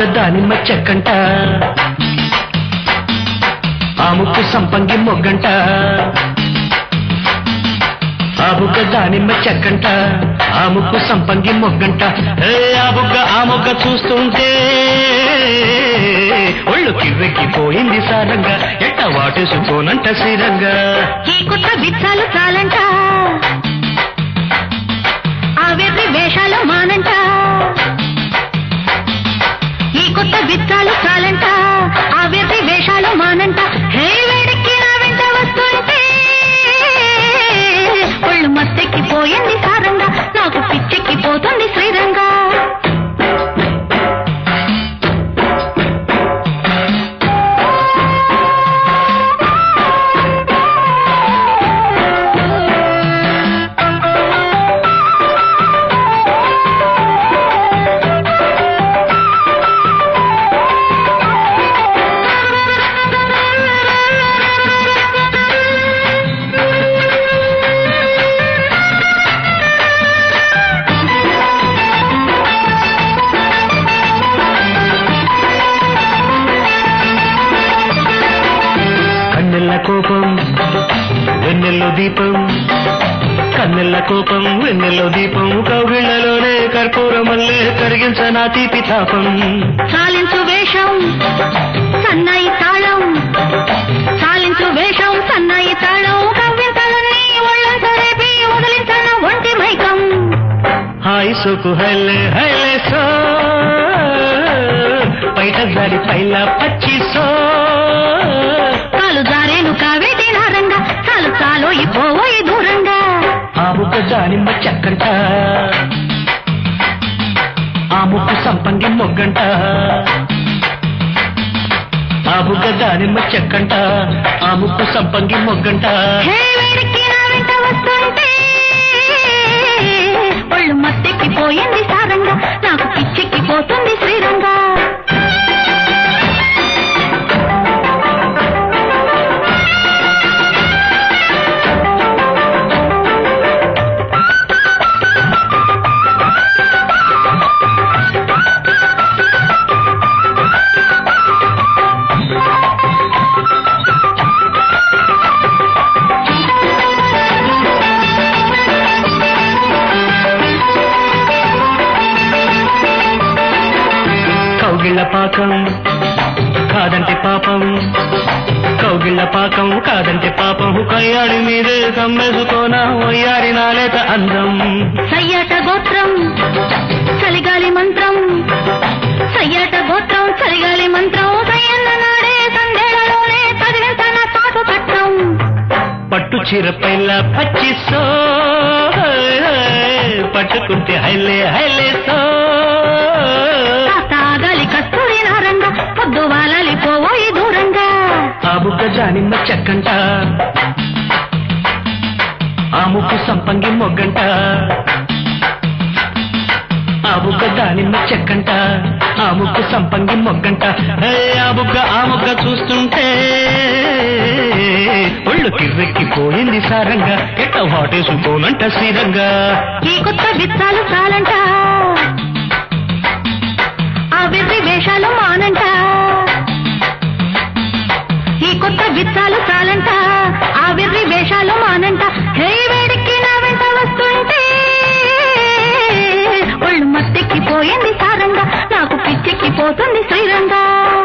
బుగ్గ దానిమ్మ చెక్కంట ఆ ముక్కు సంపంగి మొగ్గంట ఆ బుగ్గ దానిమ్మ చెక్కంట ఆ ముక్కు సంపంగి మొగ్గంట ఏ ఆ బుగ్గ ఆ మొగ్గ చూస్తుంటే ఒళ్ళు కిర్రెక్కిపోయింది సారంగా ఎట్ట వాటేసుకోనంట శ్రీరంగా ఈ కొత్త బిచ్చాలు చాలంట ఆ వెర్రి వేషాలు మానంట ఈ కొత్త బిచ్చాలు చాలంట ఆ వెర్రి వేషాలు మానంట హే వేడికి నా వెంట వస్తుంటే ఒళ్ళు మత్తెక్కిపోయింది సారంగా నాకు పిచ్చెక్కిపోతుంది శ్రీరంగా కన్నెల్ల కోపం వెన్నెల్లో దీపం కన్నెల్ల కోపం వెన్నెల్లో దీపం కౌగిళ్లలోనే కర్పూరమల్లే కరిగించనా తీపి తాపం చాలించు వేషం సన్నాయి తాళం చాలించు వేషం సన్నాయి తాళం కవ్వింతలన్నీ ఒళ్ళంత రేపి వదిలించన ఒంటి మైకం హాయ్ సోకు హైలే హైలే సో బయట జారి పైల పచ్చి సో కాలు జారేను కావేటి నారంగా చాలు చాలు పోవోయి దూరంగా ఆ ముక్క దానిమ్మ చెక్కంట ఆ ముక్కు సంపంగి మొగ్గంట ఆ బుగ్గ దానిమ్మ చెక్కంట ఆ ముక్కు సంపంగి మొగ్గంట హే వేడికి నా వెంట వస్తుంటే ఒళ్ళు మత్తెక్కిపోయింది సారంగా నాకు పిచ్చెక్కిపోతుంది శ్రీరంగా కౌగిళ్ళ పాకం కాదంటే పాపం కౌగిళ్ళ పాకం కాదంటే పాపం కయ్యాడి మీదే కమ్మేసుకోన వయ్యారి నాలేత అందం సయ్యాట గోత్రం చలిగాలి మంత్రం సయ్యాట గోత్రం చలిగాలి మంత్రం సయ్యన్న నాడే సందేళలోనే పదివింతన తాటు పట్టం పట్టు చీర పైల పచ్చి సో పట్టుకుంటే హైలే హైలే సో తాగాలి కస్తూరి నారంగా పొద్దు వాలాలి పోవోయి దూరంగా ఆ బుగ్గ జానిమ్మ చెక్కంట ఆ ముక్కు సంపంగి మొగ్గంట ఆ బుగ్గ దానిమ్మ చెక్కంట ఆ ముక్కు సంపంగి మొగ్గంట ఏ ఆ బుగ్గ ఆ మొగ్గ చూస్తుంటే ఒళ్ళు కిర్రెక్కిపోయింది సారంగా ఎట్ట వాటేసుకోనంట శ్రీరంగా ఈ కొత్త విత్తాలు చాలంట ఆ వెర్రి వేషాలు మానంట ఈ కొత్త విత్తాలు చాలంట ఆ వెర్రి వేషాలు మానంట హే వేడికి నా వెంట వస్తుంటే ఒళ్ళు మత్తెక్కిపోయింది సారంగా నాకు పిచ్చెక్కిపోతుంది శ్రీరంగా